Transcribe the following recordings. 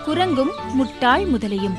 குரங்கும் முட்டாள் முதலையும்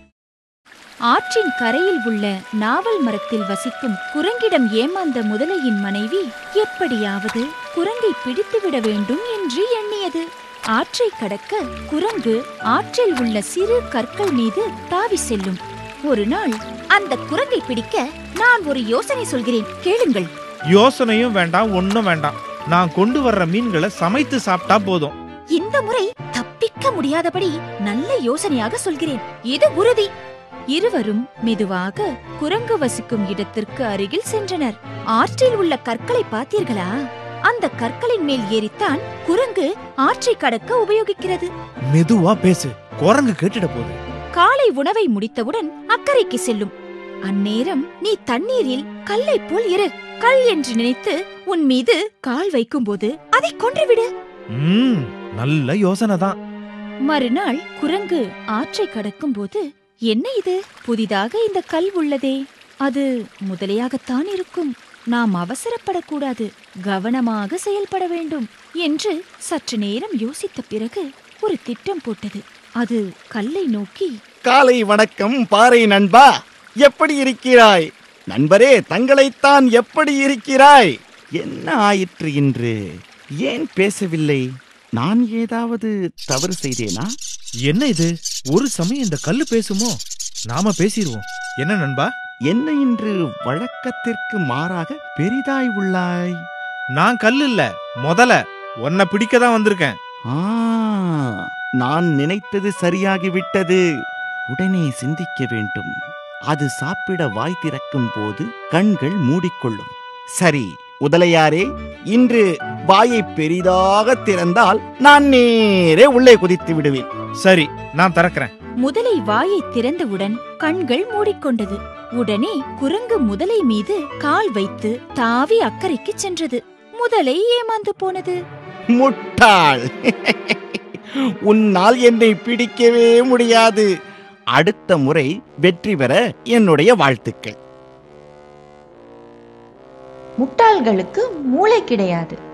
ஆற்றின் கரையில் உள்ள நாவல் மரத்தில் வசிக்கும் குரங்கிடம் ஏமாந்த முதலையின் மனைவி எப்படியாவது குரங்கை பிடித்துவிட வேண்டும் என்று எண்ணியது ஆற்றை கடக்க குரங்கு ஆற்றில் உள்ள சிறு கற்கள் மீது தாவி செல்லும் ஒரு நாள் அந்த குரங்கை பிடிக்க நான் ஒரு யோசனை சொல்கிறேன் கேளுங்கள் யோசனையும் வேண்டாம் ஒண்ணும் வேண்டாம் நான் கொண்டு வர்ற மீன்களை சமைத்து சாப்பிட்டா போதும் இந்த முறை தப்பிக்க முடியாதபடி நல்ல யோசனையாக சொல்கிறேன் இது உறுதி இருவரும் மெதுவாக குரங்கு வசிக்கும் இடத்திற்கு அருகில் சென்றனர் ஆற்றில் உள்ள கற்களை பார்த்தீர்களா அந்த கற்களின் மேல் ஏறித்தான் குரங்கு ஆற்றை கடக்க உபயோகிக்கிறது மெதுவா பேசு குரங்கு கேட்டுட போகுது காலை உணவை முடித்தவுடன் அக்கறைக்கு செல்லும் அந்நேரம் நீ தண்ணீரில் கல்லை போல் இரு கல் என்று நினைத்து உன் மீது கால் வைக்கும்போது அதை கொன்றுவிடு ம் நல்ல யோசனை தான் மறுநாள் குரங்கு ஆற்றை கடக்கும்போது என்ன இது புதிதாக இந்த கல் உள்ளதே அது முதலையாகத்தான் இருக்கும் நாம் அவசரப்படக்கூடாது கவனமாக செயல்பட வேண்டும் என்று சற்று நேரம் யோசித்த பிறகு ஒரு திட்டம் போட்டது அது கல்லை நோக்கி காலை வணக்கம் பாறை நண்பா எப்படி இருக்கிறாய் நண்பரே தங்களைத்தான் எப்படி இருக்கிறாய் என்ன ஆயிற்று இன்று ஏன் பேசவில்லை நான் ஏதாவது தவறு செய்தேனா என்ன இது ஒரு சமயம் இந்த கல்லு பேசுமோ நாம பேசிடுவோம் என்ன நண்பா என்ன இன்று வழக்கத்திற்கு மாறாக பெரிதாய் உள்ளாய் நான் கல்லு இல்ல முதல்ல உன்னை பிடிக்க தான் வந்திருக்கேன் ஆ நான் நினைத்தது சரியாகிவிட்டது உடனே சிந்திக்க வேண்டும் அது சாப்பிட வாய் திறக்கும் போது கண்கள் மூடிக்கொள்ளும் சரி உதலையாரே இன்று வாயை பெரிதாக திறந்தால் நான் நேரே உள்ளே குதித்து விடுவேன் சரி நான் திறக்கிறேன் முதலை வாயை திறந்தவுடன் கண்கள் மூடிக்கொண்டது உடனே குரங்கு முதலை மீது கால் வைத்து தாவி அக்கறைக்கு சென்றது முதலை ஏமாந்து போனது முட்டாள் உன்னால் என்னை பிடிக்கவே முடியாது அடுத்த முறை வெற்றி பெற என்னுடைய வாழ்த்துக்கள் முட்டாள்களுக்கு மூளை கிடையாது